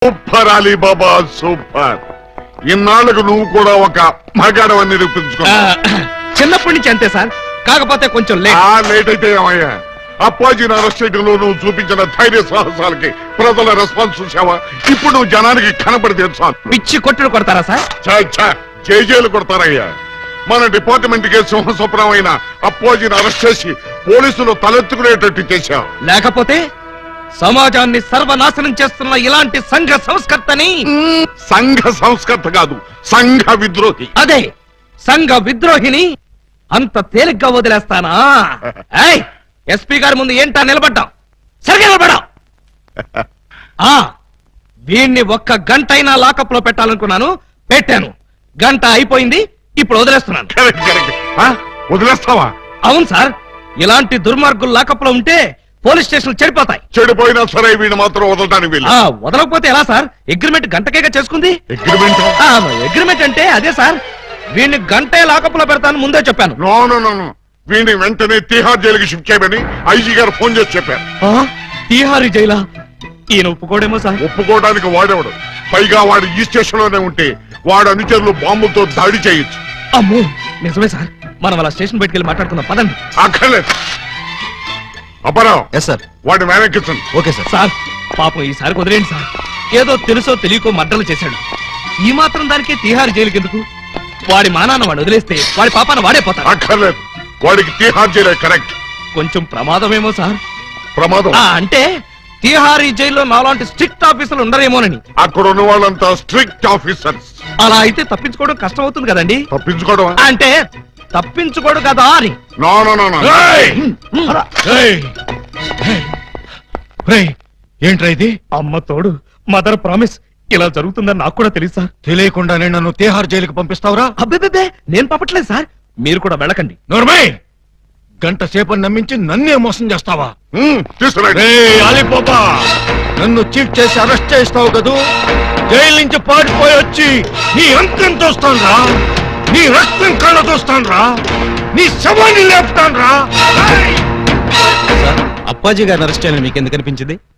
Super Alibaba super ఇన్నాళ్లకు నువ్వు కూడా ఒక మగాడవని ఆ, నిరూపించుకున్నావు చిన్నప్పటి నుంచి అంతే సార్ కాకపోతే కొంచెం లేట్ ఆ లేట్ అయితే ఏమయ్యా అప్పాజీని అరెస్ట్ చేయడంలో నువ్వు చూపించిన ధైర్య సాహసాలకి ప్రజల రెస్పాన్స్ చూసావా ఇప్పుడు నువ్వు జనానికి కనపడి తెచ్చాను పిచ్చి కొట్టుడు కొడతారా సార్ జైజేలు కొడతారయ్యా మన డిపార్ట్మెంట్ కి సింహస్వప్నమైన అప్పాజీని అరెస్ట్ చేసి పోలీసులు తలెత్తుకునేటట్టు చేశావు లేకపోతే సమాజాన్ని సర్వనాశనం చేస్తున్న ఇలాంటి సంఘ సంస్కర్తని సంఘ సంస్కర్త కాదు సంఘ విద్రోహి అదే సంఘ విద్రోహిని అంత తేలిగ్గా వదిలేస్తానా ఏయ్ ఎస్పీ గారి ముందు ఏంటా నిలబడ్డాం సరిగ్గా నిలబడ్డాం ఆ వీణ్ణి ఒక్క గంట అయినా లాకప్ లో పెట్టాలనుకున్నాను పెట్టాను గంట అయిపోయింది ఇప్పుడు వదిలేస్తున్నాను కరెక్ట్ కరెక్ట్ ఆ? వదిలేస్తావా అవును సార్ ఇలాంటి దుర్మార్గులు లాకప్ లో ఉంటే పోలీస్ స్టేషన్ చెడిపోతాయి చెడిపోయినా సరే వీడిని మాత్రం వదలటానికి వీలు ఆ వదలకపోతే ఎలా సార్ అగ్రిమెంట్ గంటకేగా చేసుకుంది అగ్రిమెంట్ అగ్రిమెంట్ అంటే అదే సార్ వీడిని గంటే లాకప్ లో పెడతాను ముందే చెప్పాను నో నో నో నో వీడిని వెంటనే తిహార్ జైలుకి షిఫ్ట్ చేయమని ఐజీ గారు ఫోన్ చేసి చెప్పారు ఆ? తీహారీ జైలా ఈయన ఒప్పుకోడేమో సార్ ఒప్పుకోవడానికి వాడేవాడు పైగా వాడు ఈ స్టేషన్ లోనే ఉంటే వాడు అనుచరులు బాంబులతో దాడి చేయొచ్చు అమ్మో నిజమే సార్ మనం అలా స్టేషన్ బయటికి వెళ్ళి మాట్లాడుకుందాం పదండి అక్కర్లేదు అపరావు ఎస్ సార్ వాడిని వెనక్కించండి ఓకే సార్ సార్ పాపం ఈసారి వదిలేండి సార్ ఏదో తెలుసో తెలియకో మడ్డలు చేశాడు ఈ మాత్రం దానికే తీహార్ జైలుకి ఎందుకు వాడి మానాన్న వాడు వదిలేస్తే వాడి పాపాన వాడే పోతాడు అక్కర్లేదు వాడికి తిహార్ జైలే కరెక్ట్ కొంచెం ప్రమాదమేమో సార్ ప్రమాదం ఆ, అంటే తీహారీ జైల్లో నాలాంటి స్ట్రిక్ట్ ఆఫీసులు ఉండరేమోనని అక్కడ ఉన్న వాళ్ళంతా స్ట్రిక్ట్ ఆఫీసర్స్ అలా అయితే తప్పించుకోవడం కష్టం అవుతుంది కదండి తప్పించుకోవడం అంటే తప్పించుకోడు కదా అని నో నో నో నో ఏంట్రా ఇది అమ్మ తోడు మదర్ ప్రామిస్ ఇలా జరుగుతుందని నాకు కూడా తెలుసు సార్ తెలియకుండానే నన్ను తిహార్ జైలుకి పంపిస్తావురా అబ్బే నేను పంపట్లేదు సార్ మీరు కూడా వెళ్ళకండి నోర్మై గంట సేపని నమ్మించి నన్నే మోసం చేస్తావా తీసుకురండి రేయ్, అలీబాబా నన్ను చీట్ చేసి అరెస్ట్ చేస్తావు కదూ జైలు నుంచి పారిపోయి వచ్చి నీ అంతం చూస్తాను రా నీ రక్తం కళ్ళ చూస్తాను రా నీ శవాన్ని లేపుతాను రా అప్పాజీ గారిని అరెస్ట్ చేయాలని మీకు ఎందుకు అనిపించింది